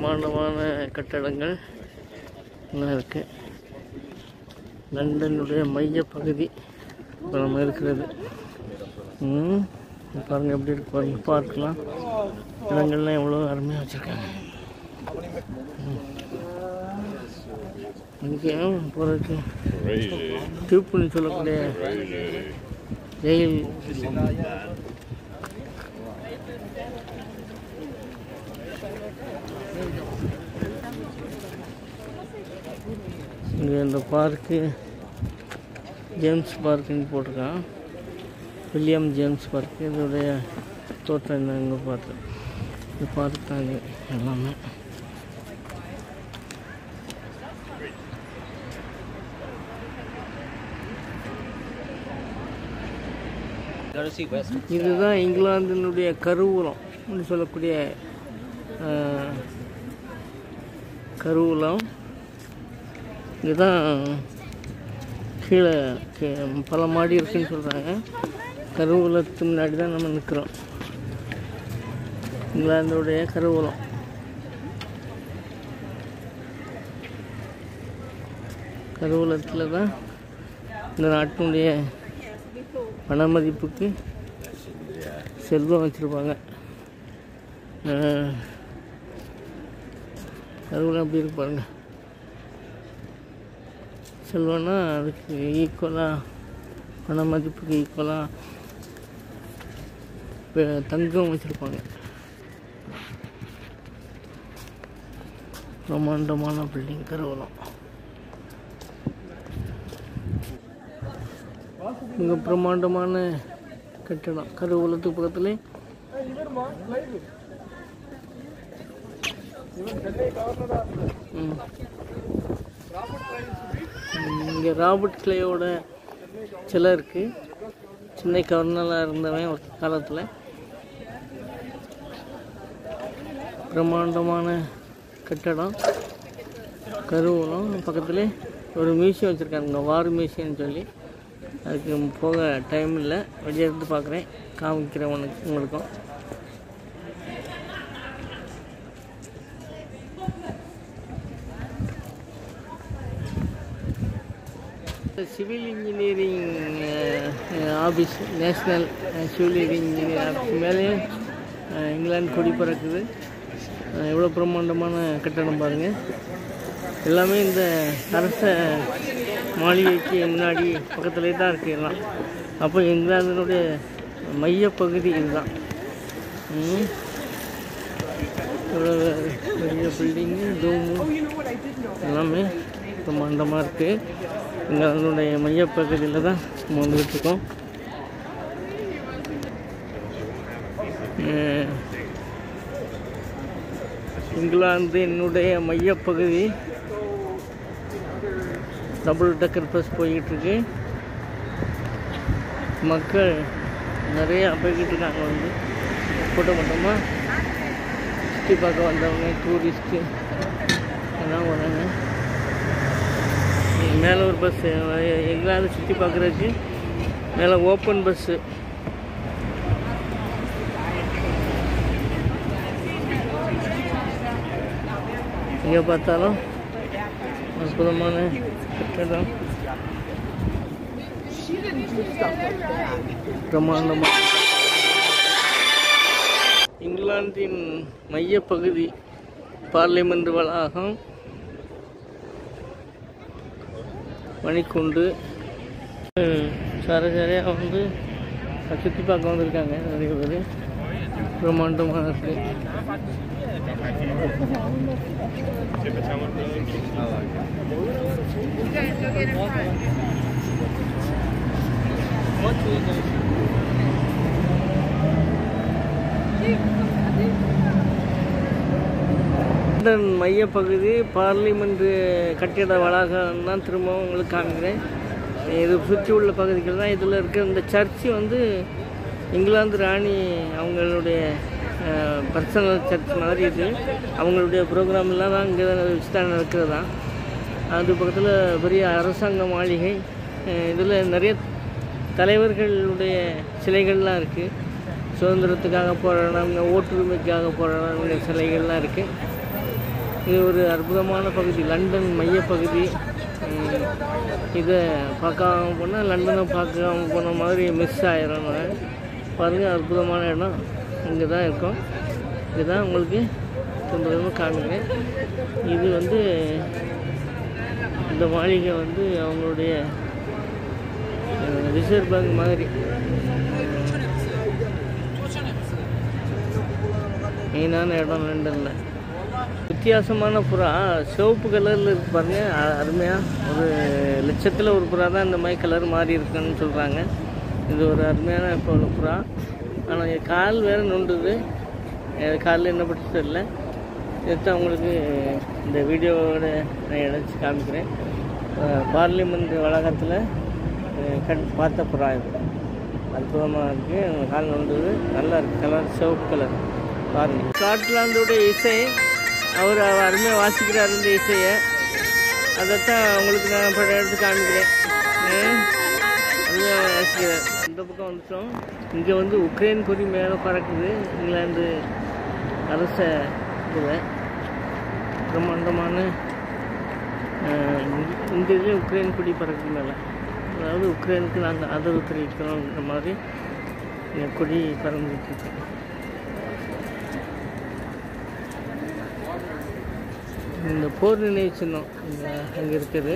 பிரமாண்டமான கட்டடங்கள் எல்லாம் இருக்குது லண்டனுடைய மையப்பகுதி இப்போ நம்ம இருக்கிறது ம் இங்க பாருங்க எப்படி இருக்கு பாருங்க பார்க்கலாம் இடங்கள்லாம் எவ்வளோ அருமையாக வச்சுருக்காங்க இங்கே போகிறதுக்கு டியூப்னு சொல்லக்கூடிய ஜெயில் இங்கே இந்த பார்க்கு ஜேம்ஸ் பார்க்குன்னு போட்டிருக்கான் வில்லியம் ஜேம்ஸ் பார்க்கு இதோடைய தோற்றம் என்ன இங்கே பார்த்து இந்த பார்க் தான் இது எல்லாமே இதுதான் இங்கிலாந்தினுடைய கருவூலம் அப்படின்னு சொல்லக்கூடிய ஆஹ், கருவூலம் இதுதான் கீழே கீ- பல மாடி இருக்குன்னு சொல்கிறாங்க கருவூலத்துக்கு முன்னாடி தான் நம்ம நிற்கிறோம் இங்கிலாந்துடைய கருவூலம் கருவூலத்தில் தான் இந்த நாட்டினுடைய பண மதிப்புக்கு செல்வம் வச்சுருப்பாங்க கருவூலம் எப்படி இருக்கு பாருங்க செல்வம்னா அதுக்கு ஈக்குவலாக பண மதிப்புக்கு ஈக்குவலாக தங்கம் வச்சுருப்பாங்க பிரம்மாண்டமான பில்டிங் கருவூலம் மிக பிரம்மாண்டமான கட்டடம் கருவூலத்துக்கு பக்கத்துலேயே ம் இங்கே ராபர்ட் கிளேயோட சிலை இருக்குது சென்னை கவர்னராக இருந்தவன் ஒரு காலத்தில் பிரம்மாண்டமான கட்டடம் கருவூலம் பக்கத்துலேயே ஒரு மியூசியம் வச்சுருக்காங்க வார் மியூசியம்னு சொல்லி அதுக்கு போக டைம் இல்லை வெளியே இருந்து பார்க்குறேன் காமிக்கிறேன் உனக்கு உங்களுக்கும் civil engineering office national civil engineering office மேலேயும் அஹ், இங்கிலாந்து கொடி பறக்குது அஹ், எவ்வளோ பிரம்மாண்டமான கட்டடம் பாருங்கள் எல்லாமே இந்த அரச மாளிகைக்கு முன்னாடி பக்கத்துலேயே தான் இருக்குது எல்லாம் அப்போ இங்கிலாந்தினுடைய மையப்பகுதி இதுதான் ம். இவ்வளோ பெரிய பில்டிங்கு டூமு எல்லாமே பிரம்மாண்டமாக இருக்குது இங்கிலாந்துடைய மையப்பகுதியில் தான் நம்ம வந்துட்டு இருக்கோம் அஹ், இங்கிலாந்தினுடைய மையப்பகுதி டபுள் டக்கர் பஸ் போய்கிட்டு இருக்கு மக்கள் நிறையா போய்கிட்டு இருக்காங்க வந்து கூட்டம் கூட்டமாக சுற்றி பார்க்க வந்தவங்க டூரிஸ்ட்டு எல்லாம் வராங்க மேலே ஒரு பஸ்ஸு எங்கேயாவது சுற்றி பார்க்குறதுக்கு மேலே ஓப்பன் பஸ்ஸு எங்கே பார்த்தாலும் அற்புதமான கட்டடம் பிரம்மாண்டமாக இங்கிலாந்தின் மையப்பகுதி பார்லிமெண்ட் வளாகம் மணிக்குண்டு சரசரையாக வந்து சுற்றி பார்க்க வந்திருக்காங்க நிறைய பேர் பிரம்மாண்டமாக இருக்கு லண்டன் மையப்பகுதி பார்லிமெண்ட் கட்டிட வளாகம் தான் திரும்பவும் உங்களுக்கு காமிக்கிறேன் இது சுற்றி உள்ள பகுதிகள் தான் இதில் இருக்க இந்த சர்ச்சு வந்து இங்கிலாந்து ராணி அவங்களுடைய பர்சனல் சர்ச் மாதிரி இது அவங்களுடைய ப்ரோக்ராம்லாம் தான் இங்கே வச்சு தான் நடக்கிறதா அது பக்கத்தில் பெரிய அரசாங்க மாளிகை இதில் நிறைய தலைவர்களுடைய சிலைகள்லாம் இருக்குது சுதந்திரத்துக்காக போராடினவங்க ஓட்டுரிமைக்காக போராடினவங்க சிலைகள்லாம் இருக்குது இது ஒரு அற்புதமான பகுதி லண்டன் மையப்பகுதி உம், இதை பார்க்காம போனால் லண்டனை பார்க்காம போன மாதிரி மிஸ் ஆயிரும் பாருங்கள் அற்புதமான இடம் இங்கே தான் இருக்கோம் இங்கே தான் உங்களுக்கு திரும்ப திரும்ப காமிக்கிறேன் இது வந்து இந்த மாளிகை வந்து அவங்களுடைய அஹ், ரிசர்வ் பேங்க் மாதிரி மெயினான இடம் லண்டனில் வித்தியாசமான புறா சிவப்பு கலரில் இருக்கு பாருங்க அ- அருமையா ஒரு லட்சத்தில் ஒரு புறா தான் இந்த மாதிரி கலர் மாறி இருக்குன்னு சொல்கிறாங்க இது ஒரு அருமையான இப்போ உள்ள புறா ஆனால் கால் வேறு நொண்டுது அஹ் காலில் என்ன பட்டு தெரியல இதுதான் உங்களுக்கு இந்த வீடியோவோட நான் இணைச்சி காமிக்கிறேன் அஹ் பார்லிமெண்ட் வளாகத்தில் அஹ் கண் பார்த்த புறா இது அற்புதமாக இருக்குது கால் நொண்டுது நல்லா இருக்குது கலர் சிவப்பு கலர் பாருங்க ஸ்காட்லாந்தோட இசை அவர் அருமையாக வாசிக்கிறார் இந்த இசையை அதைத்தான் உங்களுக்கு நான் படம் எடுத்து காமிக்கிறேன் ம். அருமையாக வாசிக்கிறார் இந்த பக்கம் வந்துட்டோம் இங்கே வந்து உக்ரைன் கொடி மேலே பறக்குது இங்கிலாந்து அரச இதில் பிரம்மாண்டமான அஹ், இந்த- இந்த இதுலேயும் உக்ரைன் கொடி பறக்குது மேலே அதாவது உக்ரைனுக்கு நாங்கள் ஆதரவு தெரிவிக்கிறோங்கிற மாதிரி இந்த கொடி பறந்துட்டு இருக்கு இந்த போர் நினைவு சின்னம் இங்கே அங்கே இருக்குது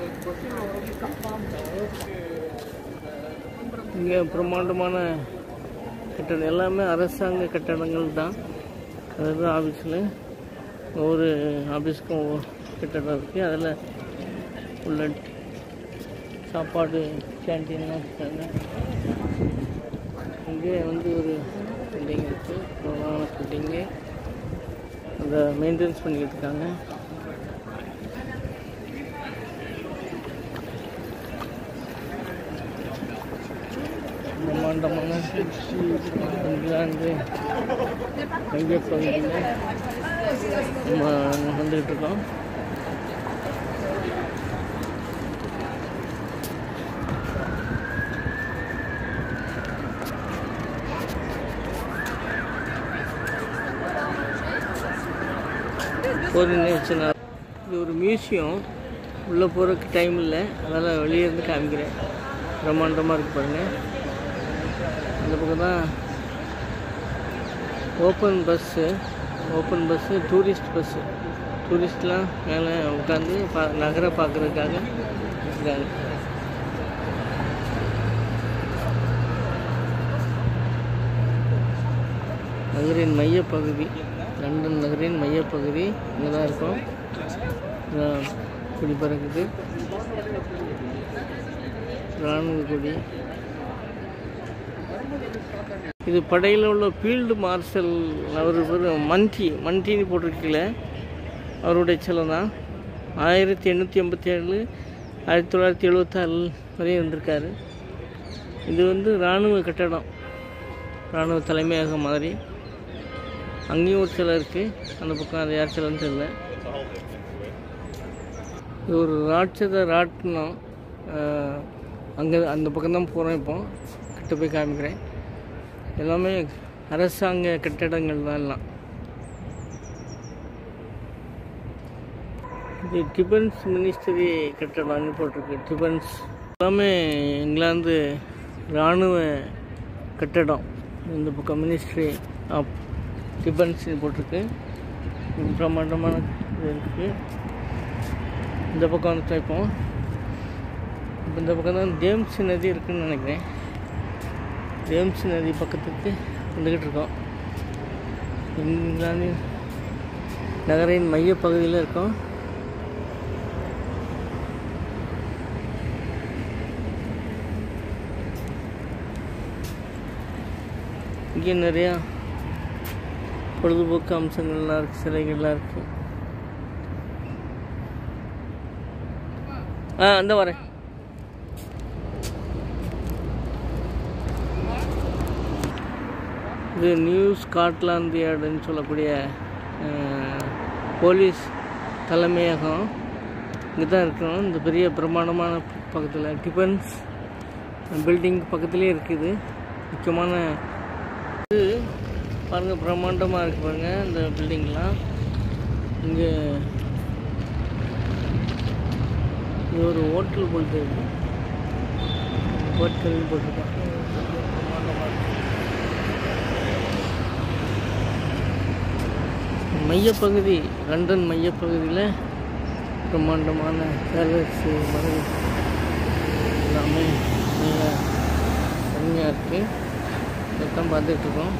இங்கே பிரம்மாண்டமான கட்டடம் எல்லாமே அரசாங்க கட்டடங்கள் தான் அதாவது ஆஃபீஸில் ஒவ்வொரு ஆஃபீஸ்க்கும் ஒவ்வொரு கட்டடம் இருக்குது அதில் உள்ள சாப்பாடு கேன்டீன்லாம் இருக்காங்க இங்கே வந்து ஒரு பில்டிங் இருக்குது பிரபலமான பில்டிங்கு அதை மெயின்டைன்ஸ் பண்ணிக்கிட்டு இருக்காங்க பிரம்மாண்டமான இங்கிலாந்து மையப்பகுதியில் நம்ம வந்துக்கிட்டு இருக்கோம் ஒரு நிமிஷம் நான் இது ஒரு மியூசியம் உள்ளே போகிறதுக்கு டைம் இல்லை அதனால் வெளியே இருந்து காமிக்கிறேன் பிரம்மாண்டமாக இருக்கு பாருங்க அந்த பக்கம் தான் open bus open bus tourist bus டூரிஸ்ட்லாம் மேலே உட்காந்து பா நகரை பார்க்குறதுக்காக இருக்காங்க நகரின் மையப்பகுதி லண்டன் நகரின் மையப்பகுதி இங்கே தான் இருக்கோம் இதான் கொடி பறக்குது இராணுவ கொடி இது படையில் உள்ள ஃபீல்டு மார்ஷல் அவர் பேர் மன்டி மன்டின்னு போட்டிருக்கீங்கள அவருடைய செல்லம் தான் ஆயிரத்தி எண்ணூற்றி எண்பத்தி ஏழு ஆயிரத்தி தொள்ளாயிரத்தி எழுபத்தாறு வரையும் இருந்திருக்காரு இது வந்து இராணுவ கட்டடம் இராணுவ தலைமையகம் மாதிரி அங்கேயும் ஒரு சிலை இருக்குது அந்த பக்கம் அது யார் சிலைன்னு தெரியல இது ஒரு ராட்சத ராட்டினம் அங்கே அந்த பக்கம் தான் போகிறோம் இப்போ கிட்ட போய் காமிக்கிறேன் எல்லாமே அரசாங்க கட்டடங்கள் தான் எல்லாம் இது டிஃபென்ஸ் மினிஸ்ட்ரி கட்டடம்னு போட்டிருக்கு டிஃபென்ஸ் எல்லாமே இங்கிலாந்து இராணுவ கட்டடம் இந்த பக்கம் மினிஸ்ட்ரி ஆஃப் டிஃபென்ஸ்னு போட்டிருக்கு இது பிரம்மாண்டமான இது இருக்குது இந்த பக்கம் வந்து இப்போ இப்போ இந்த பக்கம் தான் ஜேம்ஸ் நதி இருக்குன்னு நினைக்கிறேன் ஜேம்ஸ் நதி பக்கத்துக்கு வந்துக்கிட்டு இருக்கோம் இங்கிலாந்து நகரின் மையப்பகுதியில் இருக்கோம் இங்கே நிறையா பொழுதுபோக்கு அம்சங்கள்லாம் இருக்குது சிலைகள்லாம் இருக்குது ஆ அந்த வரேன் இது நியூ ஸ்காட்லாந்து யார்டுன்னு சொல்லக்கூடிய அஹ், போலீஸ் தலைமையகம் இங்கே தான் இருக்கணும் இந்த பெரிய பிரம்மாண்டமான பக்கத்தில் டிஃபென்ஸ் பில்டிங் பக்கத்துலேயே இருக்குது முக்கியமான இது பாருங்கள் பிரம்மாண்டமாக இருக்குது பாருங்கள் இந்த பில்டிங்லாம் இங்கே இது ஒரு ஹோட்டல் போல் தெரியுது ஹோட்டல் போட்டிருக்காங்க மையப்பகுதி லண்டன் மையப்பகுதியில் பிரம்மாண்டமான பேலஸ் மகள் எல்லாமே மிக அருமையாக இருக்குது இதைத்தான் பார்த்துட்ருக்கோம்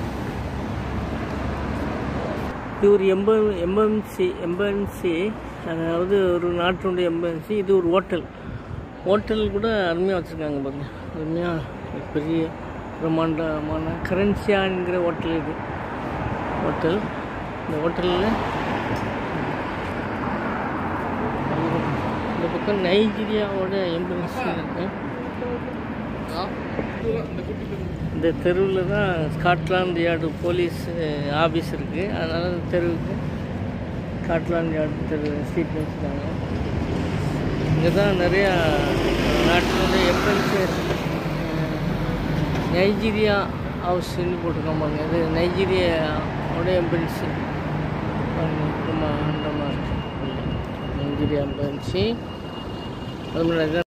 இது ஒரு எம்ப எம்பன்சி எம்பன்சி அதாவது ஒரு நாட்டினுடைய எம்பன்சி இது ஒரு ஹோட்டல் ஹோட்டல் கூட அருமையாக வச்சுருக்காங்க பாருங்க அருமையாக பெரிய பிரம்மாண்டமான கரன்சியாங்கிற ஹோட்டல் இது ஹோட்டல் இந்த ஹோட்டலில் இந்த பக்கம் நைஜீரியாவோட எம்பன்சி இருக்கு இந்த தெருவில் தான் ஸ்காட்லாந்து யார்டு போலீஸ் ஆஃபீஸ் இருக்குது அதனால் அந்த தெருவுக்கு ஸ்காட்லாந்து யார்டு தெரு ஸ்ட்ரீட் வச்சுருக்காங்க இங்கே தான் நிறையா நாட்டினுடைய எம்பன்சி நைஜீரியா ஹவுஸ்ன்னு போட்டிருக்கோம் பாருங்க இது நைஜீரியாவோட எம்பன்சி பிரம்மாண்டமாக இருக்கு நைஜீரியா எம்பன்சி அது முன்னாடி